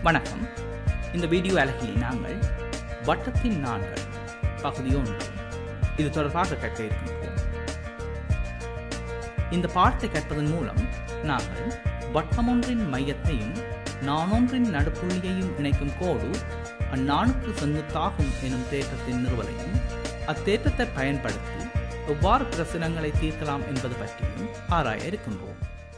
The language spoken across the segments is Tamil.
வணக்கம் இந்த வீடியோ அழகில் நாங்கள் வட்டத்தின் நான்கள் பகுதி ஒன்று இது தொடர்பாக கற்க இருக்கின்றோம் இந்த பாடத்தை கற்பதன் மூலம் நாங்கள் வட்டமொன்றின் மையத்தையும் நானொன்றின் நடுப்புள்ளியையும் இணைக்கும் கோடு அந்நாணுக்கு செங்குத்தாகும் எனும் தேற்றத்தின் நிறுவலையும் அத்தேற்றத்தை பயன்படுத்தி எவ்வாறு பிரச்சனங்களை தீர்க்கலாம் என்பது பற்றியும் ஆராய இருக்கின்றோம்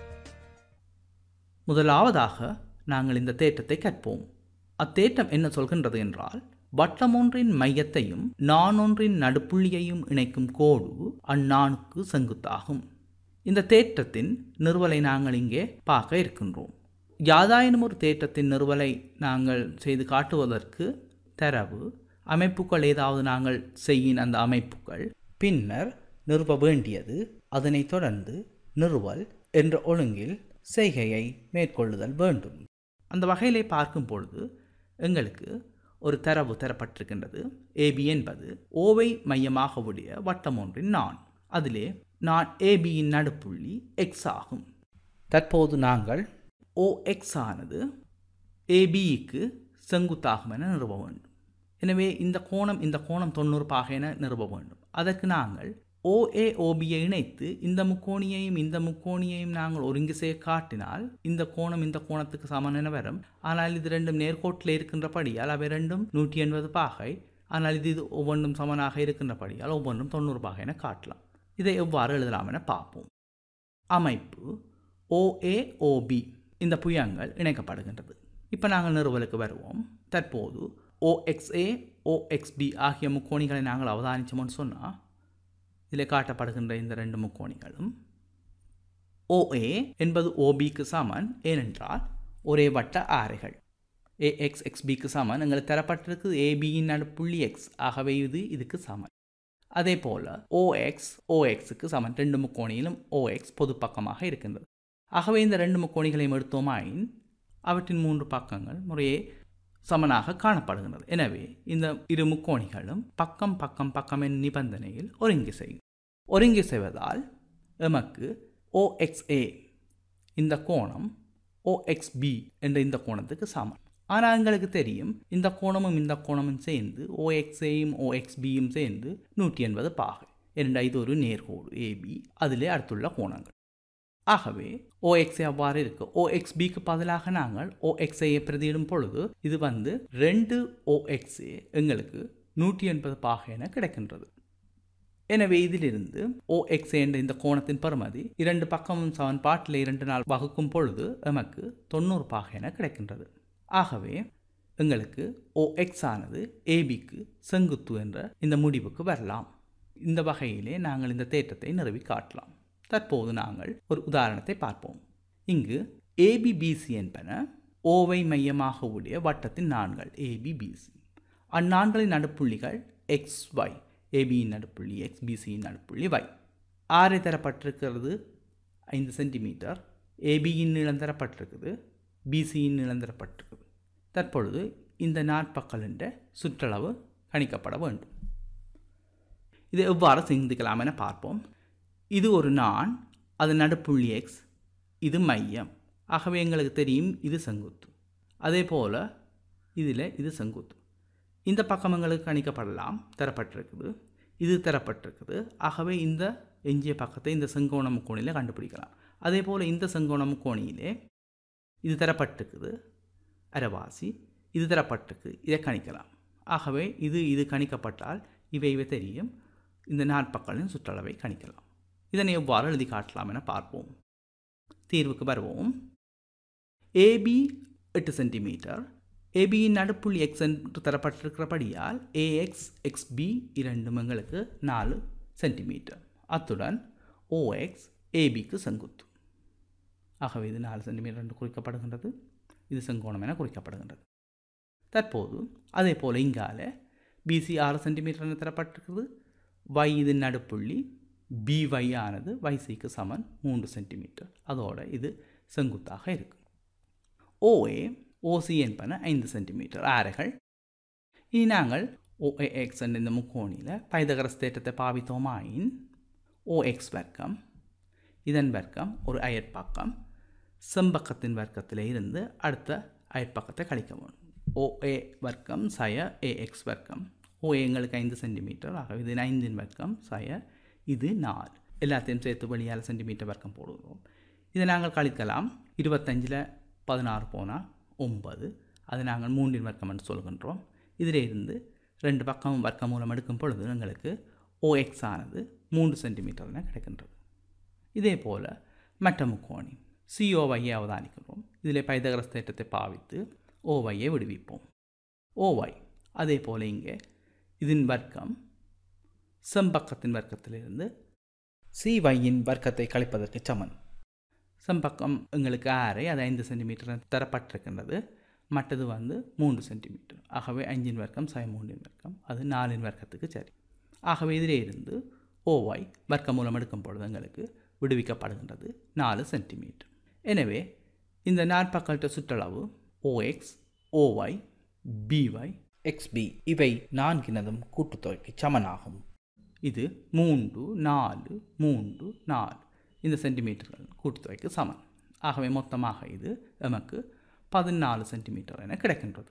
முதலாவதாக நாங்கள் இந்த தேற்றத்தை கற்போம் அத்தேற்றம் என்ன சொல்கின்றது என்றால் வட்டமொன்றின் மையத்தையும் நானொன்றின் நடுப்புள்ளியையும் இணைக்கும் கோடு அந்நாணுக்கு செங்குத்தாகும் இந்த தேற்றத்தின் நிறுவலை நாங்கள் இங்கே பார்க்க இருக்கின்றோம் யாதாயினும் ஒரு தேற்றத்தின் நிறுவலை நாங்கள் செய்து காட்டுவதற்கு தரவு அமைப்புகள் ஏதாவது நாங்கள் செய்யின் அந்த அமைப்புகள் பின்னர் நிறுவ வேண்டியது அதனைத் தொடர்ந்து நிறுவல் என்ற ஒழுங்கில் செய்கையை மேற்கொள்ளுதல் வேண்டும் அந்த வகையிலே பார்க்கும் பொழுது எங்களுக்கு ஒரு தரவு தரப்பட்டிருக்கின்றது ஏபி என்பது ஓவை மையமாக உடைய வட்டம் ஒன்றின் நான் அதிலே நான் ஏபியின் நடுப்புள்ளி எக்ஸ் ஆகும் தற்போது நாங்கள் ஓ எக்ஸ் ஆனது ஏபிக்கு செங்குத்தாகும் என நிறுவ வேண்டும் எனவே இந்த கோணம் இந்த கோணம் தொண்ணூறு பாக என நிறுவ வேண்டும் அதற்கு நாங்கள் ஓஏ ஓபியை இணைத்து இந்த முக்கோணியையும் இந்த முக்கோணியையும் நாங்கள் ஒருங்கி செய்ய காட்டினால் இந்த கோணம் இந்த கோணத்துக்கு சமன் என வரும் ஆனால் இது ரெண்டும் நேர்கோட்டில் இருக்கின்றபடியால் அவை ரெண்டும் நூற்றி எண்பது பாகை ஆனால் இது இது ஒவ்வொன்றும் சமனாக இருக்கின்றபடியால் ஒவ்வொன்றும் தொண்ணூறு பாகை என காட்டலாம் இதை எவ்வாறு எழுதலாம் என பார்ப்போம் அமைப்பு ஓஏஓபி இந்த புயங்கள் இணைக்கப்படுகின்றது இப்போ நாங்கள் நிறுவலுக்கு வருவோம் தற்போது ஓஎக்ஸ்ஏ ஓஎக்ஸ்பி ஆகிய முக்கோணிகளை நாங்கள் அவதானிச்சோம்னு சொன்னால் இதில் காட்டப்படுகின்ற இந்த ரெண்டு முக்கோணிகளும் ஓஏ என்பது ஓபிக்கு சமன் ஏனென்றால் ஒரே வட்ட ஆரைகள் ஏஎக்ஸ் எக்ஸ்பிக்கு சமன் எங்களுக்கு தரப்பட்டிருக்கு ஏபியின் நடுப்புள்ளி எக்ஸ் ஆகவே இது இதுக்கு சமன் அதே போல் ஓஎக்ஸ் ஓஎக்ஸுக்கு சமன் ரெண்டு முக்கோணியிலும் ஓஎக்ஸ் பொது பக்கமாக இருக்கின்றது ஆகவே இந்த ரெண்டு முக்கோணிகளையும் எடுத்தோமாயின் அவற்றின் மூன்று பக்கங்கள் முறையே சமனாக காணப்படுகின்றது எனவே இந்த இரு முக்கோணிகளும் பக்கம் பக்கம் பக்கம் என் நிபந்தனையில் ஒருங்கி செய்யும் ஒருங்கி செய்வதால் எமக்கு ஓஎக்ஸ்ஏ இந்த கோணம் ஓஎக்ஸ்பி என்ற இந்த கோணத்துக்கு சமன் ஆனால் எங்களுக்கு தெரியும் இந்த கோணமும் இந்த கோணமும் சேர்ந்து ஓஎக்ஸ்ஏயும் ஓஎக்ஸ்பியும் சேர்ந்து நூற்றி எண்பது பாகை இரண்டா இது ஒரு நேர்கோடு ஏபி அதிலே அடுத்துள்ள கோணங்கள் ஆகவே ஓஎக்ஸே அவ்வாறு இருக்கு ஓஎக்ஸ்பிக்கு பதிலாக நாங்கள் ஓஎக்ஸ்ஐயை பிரதியிடும் பொழுது இது வந்து ரெண்டு ஓஎக்ஸே எங்களுக்கு நூற்றி எண்பது பாகை என கிடைக்கின்றது எனவே இதிலிருந்து ஓஎக்ஸே என்ற இந்த கோணத்தின் பருமதி இரண்டு பக்கமும் சமன்பாட்டில் இரண்டு நாள் வகுக்கும் பொழுது எமக்கு தொண்ணூறு பாகை என கிடைக்கின்றது ஆகவே எங்களுக்கு ஓஎக்ஸ் ஆனது ஏபிக்கு செங்குத்து என்ற இந்த முடிவுக்கு வரலாம் இந்த வகையிலே நாங்கள் இந்த தேற்றத்தை நிறுவி காட்டலாம் தற்போது நாங்கள் ஒரு உதாரணத்தை பார்ப்போம் இங்கு ஏபிபிசி என்பன ஓவை மையமாக உடைய வட்டத்தின் நான்கள் ஏபிபிசி அந்நான்களின் நடுப்புள்ளிகள் எக்ஸ் ஒய் ஏபியின் நடுப்புள்ளி எக்ஸ் பிசியின் நடுப்புள்ளி ஒய் ஆரை தரப்பட்டிருக்கிறது ஐந்து சென்டிமீட்டர் ஏபியின் நீளம் தரப்பட்டிருக்குது பிசியின் நீளம் தரப்பட்டிருக்குது தற்பொழுது இந்த நாற்பக்களின் சுற்றளவு கணிக்கப்பட வேண்டும் இது எவ்வாறு சிந்திக்கலாம் என பார்ப்போம் இது ஒரு நான் அது நடுப்புள்ளி எக்ஸ் இது மையம் ஆகவே எங்களுக்கு தெரியும் இது செங்குத்து அதே போல் இதில் இது செங்குத்து இந்த பக்கம் எங்களுக்கு கணிக்கப்படலாம் தரப்பட்டிருக்குது இது தரப்பட்டிருக்குது ஆகவே இந்த எஞ்சிய பக்கத்தை இந்த செங்கோண முக்கோணியில் கண்டுபிடிக்கலாம் அதே போல் இந்த செங்கோண முக்கோணியிலே இது தரப்பட்டிருக்குது அரைவாசி இது தரப்பட்டிருக்கு இதை கணிக்கலாம் ஆகவே இது இது கணிக்கப்பட்டால் இவை இவை தெரியும் இந்த நாற்பக்களின் சுற்றளவை கணிக்கலாம் இதனை எவ்வாறு எழுதி காட்டலாம் என பார்ப்போம் தீர்வுக்கு வருவோம் ஏபி எட்டு சென்டிமீட்டர் ஏபியின் நடுப்புள்ளி எக்ஸ் என்று தரப்பட்டிருக்கிறபடியால் ஏஎக்ஸ் எக்ஸ்பி இரண்டும் எங்களுக்கு நாலு சென்டிமீட்டர் அத்துடன் ஓஎக்ஸ் ஏபிக்கு செங்குத்து ஆகவே இது நாலு சென்டிமீட்டர் என்று குறிக்கப்படுகின்றது இது செங்கோணம் என குறிக்கப்படுகின்றது தற்போது அதே போல் இங்கால பிசி ஆறு சென்டிமீட்டர் என தரப்பட்டிருக்கிறது y இது நடுப்புள்ளி by ஆனது ycக்கு சமன் மூன்று சென்டிமீட்டர் அதோட இது செங்குத்தாக இருக்கும் ஓஏ ஓசி என்பன ஐந்து சென்டிமீட்டர் ஆரைகள் இனி நாங்கள் ஓஏஎக்ஸ் என்ற இந்த முக்கோணியில் பைதகரஸ் தேற்றத்தை பாவித்தோமாயின் ஓஎக்ஸ் வர்க்கம் இதன் வர்க்கம் ஒரு அயற்பக்கம் செம்பக்கத்தின் வர்க்கத்தில் இருந்து அடுத்த அயற்பக்கத்தை கழிக்க வேணும் ஓஏ வர்க்கம் சய ஏஎக்ஸ் வர்க்கம் ஓஏ எங்களுக்கு ஐந்து சென்டிமீட்டர் ஆகவே இது ஐந்தின் வர்க்கம் சய இது நாலு எல்லாத்தையும் சேர்த்து வெளியால் சென்டிமீட்டர் வர்க்கம் போடுவோம் இதை நாங்கள் கழிக்கலாம் இருபத்தஞ்சில் பதினாறு போனால் ஒன்பது அது நாங்கள் மூன்றின் வர்க்கம் என்று சொல்கின்றோம் இதில் இருந்து ரெண்டு பக்கம் வர்க்கம் மூலம் எடுக்கும் பொழுது எங்களுக்கு ஓஎக்ஸ் ஆனது மூன்று சென்டிமீட்டர் என கிடைக்கின்றது இதே போல் மற்ற முக்கோணி சிஓவையை அவதானிக்கிறோம் இதில் பைதகரஸ் தேட்டத்தை பாவித்து ஓவையை விடுவிப்போம் ஓவை அதே போல் இங்கே இதன் வர்க்கம் செம்பக்கத்தின் வர்க்கத்திலிருந்து சிவையின் வர்க்கத்தை கழிப்பதற்கு சமன் செம்பக்கம் எங்களுக்கு ஆறை அது ஐந்து சென்டிமீட்டர் தரப்பட்டிருக்கின்றது மற்றது வந்து மூன்று சென்டிமீட்டர் ஆகவே அஞ்சின் வர்க்கம் சை மூன்றின் வர்க்கம் அது நாலின் வர்க்கத்துக்கு சரி ஆகவே இதிலே இருந்து ஓவாய் வர்க்கம் மூலம் எடுக்கும் பொழுது எங்களுக்கு விடுவிக்கப்படுகின்றது நாலு சென்டிமீட்டர் எனவே இந்த நாற்பக்கல்ட்ட சுற்றளவு ஓஎக்ஸ் ஓஒய் பிஒய் எக்ஸ்பி இவை நான்கினதும் கூட்டுத்தொகைக்கு சமனாகும் இது மூன்று நாலு மூன்று நாலு இந்த சென்டிமீட்டர்கள் கூட்டுத்தொகைக்கு சமன் ஆகவே மொத்தமாக இது நமக்கு பதினாலு சென்டிமீட்டர் என கிடைக்கின்றது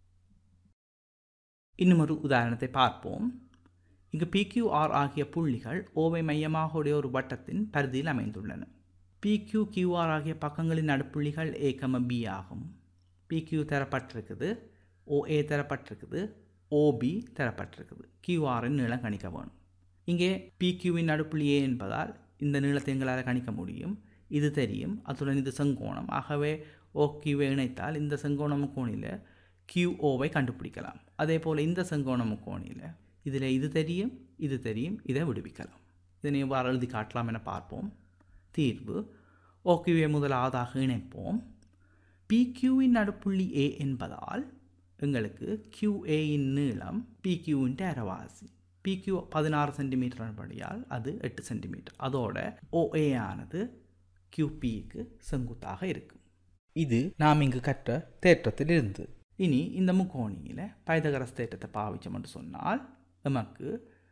இன்னும் ஒரு உதாரணத்தை பார்ப்போம் இங்கு பிக்யூஆர் ஆகிய புள்ளிகள் ஓவை மையமாக உடைய ஒரு வட்டத்தின் பரிதியில் அமைந்துள்ளன பிக்யூ கியூஆர் ஆகிய பக்கங்களின் நடுப்புள்ளிகள் ஏ கம பி ஆகும் பிக்யூ தரப்பட்டிருக்குது ஓஏ தரப்பட்டிருக்குது ஓபி தரப்பட்டிருக்குது கியூஆரின் நீளம் கணிக்க வேணும் இங்கே பிக்யூவின் நடுப்புள்ளி ஏ என்பதால் இந்த நீளத்தை எங்களால் கணிக்க முடியும் இது தெரியும் அத்துடன் இது செங்கோணம் ஆகவே ஓ கியூவை இணைத்தால் இந்த செங்கோண முக்கோணியில் கியூஓவை கண்டுபிடிக்கலாம் அதே போல் இந்த செங்கோண முக்கோணியில் இதில் இது தெரியும் இது தெரியும் இதை விடுவிக்கலாம் இதனை எவ்வாறு எழுதி காட்டலாம் என பார்ப்போம் தீர்வு ஓக்யூவை முதலாவதாக இணைப்போம் பிக்யூவின் நடுப்புள்ளி ஏ என்பதால் எங்களுக்கு கியூஏயின் நீளம் பிக்யூவின் அரைவாசி பிக்யூ பதினாறு சென்டிமீட்டர் படியால் அது எட்டு சென்டிமீட்டர் அதோட ஓஏ ஆனது கியூபிக்கு செங்குத்தாக இருக்கும் இது நாம் இங்கு கற்ற தேற்றத்தில் இருந்து இனி இந்த முக்கோணியில் பைதகரஸ் தேற்றத்தை பாவிச்சோம் என்று சொன்னால் நமக்கு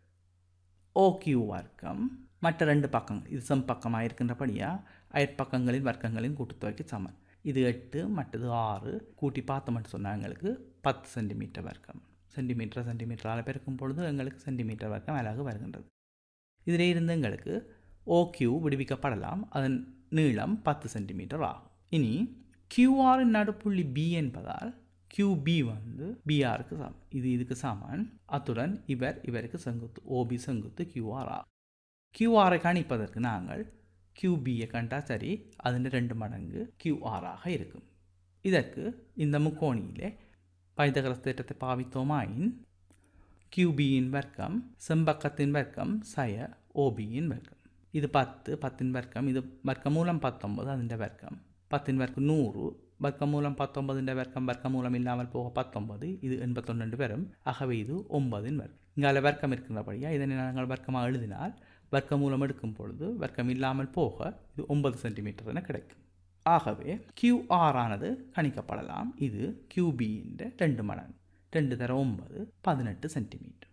ஓக்யூ வர்க்கம் மற்ற ரெண்டு பக்கங்கள் இது சம் பக்கமாக இருக்கின்றபடியாக அயற்பக்கங்களின் வர்க்கங்களின் கூட்டுத்தொகைக்கு சமன் இது எட்டு மற்றது ஆறு கூட்டி பார்த்தோம்னு சொன்னால் எங்களுக்கு பத்து சென்டிமீட்டர் வர்க்கம் சென்டிமீட்டர் சென்டிமீட்டரால் பெருக்கும் பொழுது எங்களுக்கு சென்டிமீட்டர் வர்க்கம் அழகு வருகின்றது இதிலே இருந்து எங்களுக்கு ஓக்யூ விடுவிக்கப்படலாம் அதன் நீளம் பத்து சென்டிமீட்டர் ஆகும் இனி கியூஆரின் நடுப்புள்ளி பி என்பதால் கியூபி வந்து பிஆருக்கு சமம் இது இதுக்கு சமன் அத்துடன் இவர் இவருக்கு செங்குத்து ஓபி செங்குத்து கியூஆர் ஆகும் கியூஆரை கணிப்பதற்கு நாங்கள் கியூபியை கண்டா சரி அதில் ரெண்டு மடங்கு கியூஆராக இருக்கும் இதற்கு இந்த முக்கோணியிலே பைதகரஸ் தேற்றத்தை பாவித்தோமாயின் கியூபியின் வர்க்கம் செம்பக்கத்தின் வர்க்கம் சய ஓபியின் வர்க்கம் இது பத்து பத்தின் வர்க்கம் இது வர்க்கம் மூலம் பத்தொன்பது അതിൻ്റെ வர்க்கம் பத்தின் வர்க்கம் நூறு வர்க்கம் மூலம் பத்தொன்பதிൻ്റെ வர்க்கம் வர்க்கம் மூலம் இல்லாமல் போக பத்தொன்பது இது எண்பத்தொன்று வரும் ஆகவே இது ஒன்பதின் வர்க்கம் இங்கால வர்க்கம் இருக்கின்றபடியாக இதனை நாங்கள் வர்க்கமாக எழுதினால் வர்க்கம் மூலம் எடுக்கும் பொழுது வர்க்கம் இல்லாமல் போக இது ஒன்பது சென்டிமீட்டர் என கிடைக்கும் ஆகவே கியூஆர் ஆனது கணிக்கப்படலாம் இது கியூபியின் ரெண்டு மடங்கு ரெண்டு தர ஒன்பது பதினெட்டு சென்டிமீட்டர்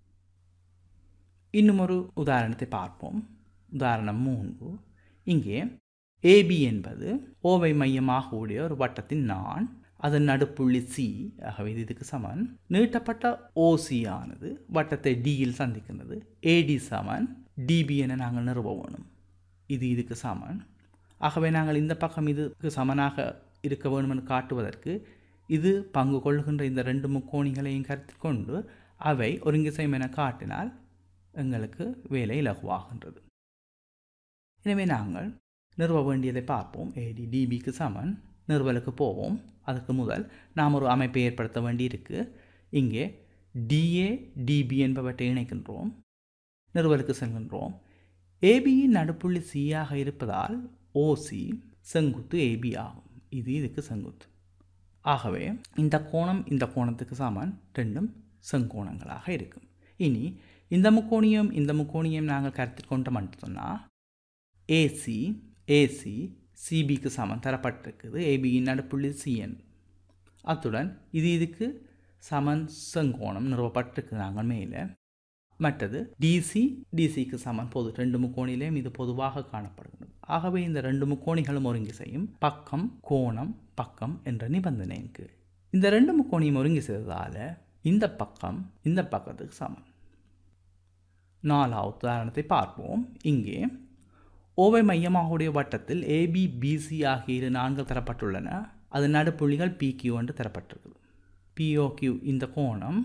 இன்னும் ஒரு உதாரணத்தை பார்ப்போம் உதாரணம் மூன்று இங்கே ஏபி என்பது ஓவை மையமாக உடைய ஒரு வட்டத்தின் நான் அதன் நடுப்புள்ளி சி ஆகவே இது இதுக்கு சமன் நீட்டப்பட்ட ஓசி ஆனது வட்டத்தை டியில் சந்திக்கின்றது ஏடி சமன் டிபி என நாங்கள் நிறுவ வேணும் இது இதுக்கு சமன் ஆகவே நாங்கள் இந்த பக்கம் இதுக்கு சமனாக இருக்க வேண்டும் என்று காட்டுவதற்கு இது பங்கு கொள்கின்ற இந்த ரெண்டு முக்கோணிகளையும் கருத்தில் கொண்டு அவை ஒருங்கிசையம் என காட்டினால் எங்களுக்கு வேலை இலகுவாகின்றது எனவே நாங்கள் நிறுவ வேண்டியதை பார்ப்போம் ஏடி டிபிக்கு சமன் நிறுவலுக்கு போவோம் அதுக்கு முதல் நாம் ஒரு அமைப்பை ஏற்படுத்த வேண்டியிருக்கு இங்கே டிஏ டிபி என்பவற்றை இணைக்கின்றோம் நிறுவலுக்கு செல்கின்றோம் ஏபியின் நடுப்புள்ளி சியாக இருப்பதால் ஓசி செங்குத்து ஏபி ஆகும் இது இதுக்கு செங்குத்து ஆகவே இந்த கோணம் இந்த கோணத்துக்கு சமன் ரெண்டும் செங்கோணங்களாக இருக்கும் இனி இந்த முக்கோணியம் இந்த முக்கோணியம் நாங்கள் கருத்தில் கொண்டோம்னு சொன்னால் ஏசி ஏசி சிபிக்கு சமன் தரப்பட்டிருக்குது ஏபியின் நடுப்புள்ளி சிஎன் அத்துடன் இது இதுக்கு சமன் செங்கோணம் நிறுவப்பட்டிருக்கு நாங்கள் மேலே மற்றது டிசி டிசிக்கு சமன் பொது ரெண்டு முக்கோணிலையும் இது பொதுவாக காணப்படுகிறது ஆகவே இந்த ரெண்டு முக்கோணிகளும் ஒருங்கி செய்யும் பக்கம் கோணம் பக்கம் என்ற நிபந்தனையின் கீழ் இந்த ரெண்டு முக்கோணியும் ஒருங்கி செய்ததால் இந்த பக்கம் இந்த பக்கத்துக்கு சமம் நாலாவது உதாரணத்தை பார்ப்போம் இங்கே ஓவை மையமாக உடைய வட்டத்தில் ஏபி பிசி ஆகிய இரு நான்கள் தரப்பட்டுள்ளன அது நடுப்புள்ளிகள் பிக்யூ என்று தரப்பட்டிருக்குது பிஓக்யூ இந்த கோணம்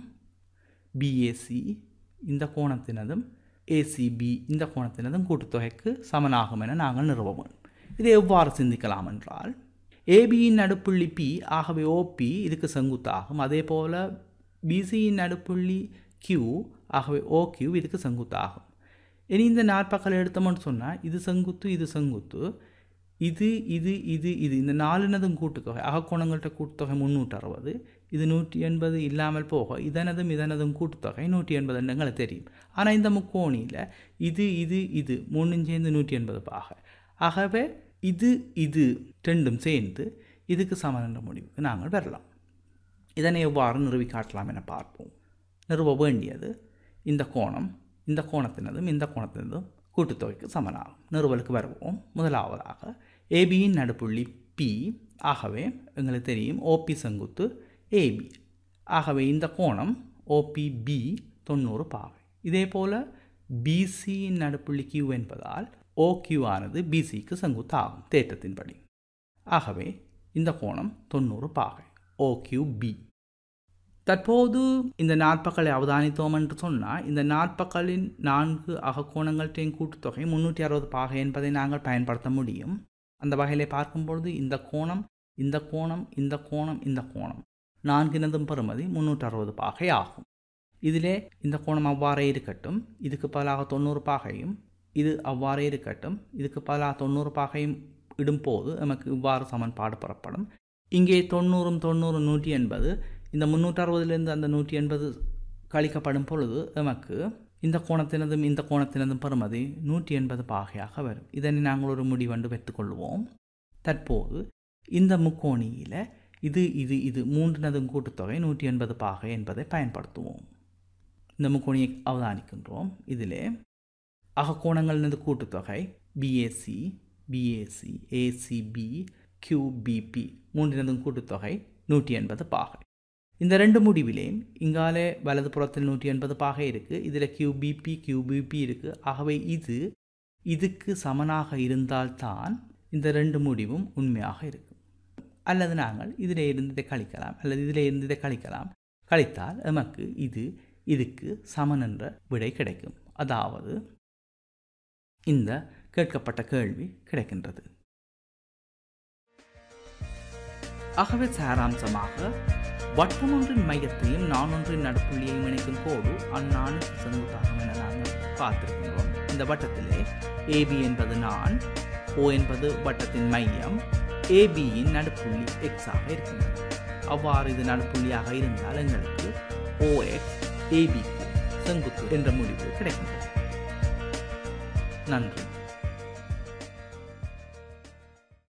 பிஏசி இந்த கோணத்தினதும் ஏசிபி இந்த கோணத்தினதும் கூட்டுத்தொகைக்கு சமனாகும் என நாங்கள் நிறுவ வேண்டும் இதை எவ்வாறு சிந்திக்கலாம் என்றால் ஏபியின் நடுப்புள்ளி பி ஆகவே ஓபி இதுக்கு செங்குத்தாகும் அதே போல் பிசியின் நடுப்புள்ளி கியூ ஆகவே ஓ கியூ இதுக்கு செங்குத்தாகும் இனி இந்த நாற்பக்கம் எடுத்தோம்னு சொன்னால் இது செங்குத்து இது செங்குத்து இது இது இது இது இந்த நாலுனதும் கூட்டுத்தொகை அகக்கோணங்கள்கிட்ட கூட்டுத்தொகை முந்நூற்றி அறுபது இது நூற்றி எண்பது இல்லாமல் போக இதனதும் இதனதும் கூட்டுத்தொகை நூற்றி எண்பது எங்களுக்கு தெரியும் ஆனால் இந்த முக்கோணியில் இது இது இது மூணும் சேர்ந்து நூற்றி எண்பது பாக ஆகவே இது இது ரெண்டும் சேர்ந்து இதுக்கு சமன் என்ற முடிவுக்கு நாங்கள் வரலாம் இதனை எவ்வாறு நிறுவி காட்டலாம் என பார்ப்போம் நிறுவ வேண்டியது இந்த கோணம் இந்த கோணத்தினதும் இந்த கோணத்தினதும் கூட்டுத்தொகைக்கு சமனாகும் நிறுவலுக்கு வருவோம் முதலாவதாக ஏபியின் நடுப்புள்ளி பி ஆகவே எங்களுக்கு தெரியும் ஓபி செங்குத்து ஏபி ஆகவே இந்த கோணம் ஓபிபி தொண்ணூறு பாகை இதே போல் பிசியின் நடுப்புள்ளி கியூ என்பதால் ஓக்யூ ஆனது பிசிக்கு செங்குத்து ஆகும் தேற்றத்தின்படி ஆகவே இந்த கோணம் தொண்ணூறு பாகை ஓக்யூபி தற்போது இந்த நாற்பக்களை அவதானித்தோம் என்று சொன்னால் இந்த நாற்பக்களின் நான்கு அகக்கோணங்கள்டையும் கூட்டுத்தொகை முந்நூற்றி அறுபது பாகை என்பதை நாங்கள் பயன்படுத்த முடியும் அந்த வகையிலே பார்க்கும்பொழுது இந்த கோணம் இந்த கோணம் இந்த கோணம் இந்த கோணம் நான்கினதும் பெறுமதி முந்நூற்றி அறுபது பாகை ஆகும் இதிலே இந்த கோணம் அவ்வாறே இருக்கட்டும் இதுக்கு பதிலாக தொண்ணூறு பாகையும் இது அவ்வாறே இருக்கட்டும் இதுக்கு பதிலாக தொண்ணூறு பாகையும் இடும்போது நமக்கு இவ்வாறு சமன்பாடு பெறப்படும் இங்கே தொண்ணூறும் தொண்ணூறு நூற்றி எண்பது இந்த முந்நூற்றி அறுபதுலேருந்து அந்த நூற்றி எண்பது கழிக்கப்படும் பொழுது நமக்கு இந்த கோணத்தினதும் இந்த கோணத்தினதும் பெறுமதி நூற்றி எண்பது பாகையாக வரும் இதனை நாங்கள் ஒரு முடிவண்டு வைத்துக்கொள்வோம் தற்போது இந்த முக்கோணியில் இது இது இது மூன்றினதும் கூட்டுத்தொகை நூற்றி எண்பது பாகை என்பதை பயன்படுத்துவோம் இந்த முக்கோணியை அவதானிக்கின்றோம் இதிலே அகக்கோணங்களினது கூட்டுத்தொகை பிஏசி பிஏசி ஏசிபி கியூபிபி மூன்றினதும் கூட்டுத்தொகை நூற்றி எண்பது பாகை இந்த ரெண்டு முடிவிலேயும் இங்காலே வலது புறத்தில் நூற்றி எண்பது பாகை இருக்குது இதில் கியூபிபி கியூபிபி இருக்குது ஆகவே இது இதுக்கு சமனாக இருந்தால்தான் இந்த ரெண்டு முடிவும் உண்மையாக இருக்கும் அல்லது நாங்கள் இதில் இருந்து இதை கழிக்கலாம் அல்லது இதில் இருந்து இதை கழிக்கலாம் கழித்தால் நமக்கு இது இதுக்கு சமன் என்ற விடை கிடைக்கும் அதாவது இந்த கேட்கப்பட்ட கேள்வி கிடைக்கின்றது ஆகவே சாராம்சமாக வட்டம் ஒன்றின் மையத்தையும் நான் ஒன்றின் நடுப்புள்ளியையும் இணைக்கும் கோடு அந்நானுக்கு செங்குத்தாகும் என நாங்கள் பார்த்திருக்கின்றோம் இந்த வட்டத்திலே ஏபி என்பது நான் ஓ என்பது வட்டத்தின் மையம் ஏபியின் நடுப்புள்ளி எக்ஸ் ஆக இருக்கின்றது அவ்வாறு இது நடுப்புள்ளியாக இருந்தால் எங்களுக்கு ஓஎக்ஸ் ஏபிக்கு செங்குத்து என்ற முடிவு கிடைக்கின்றது நன்றி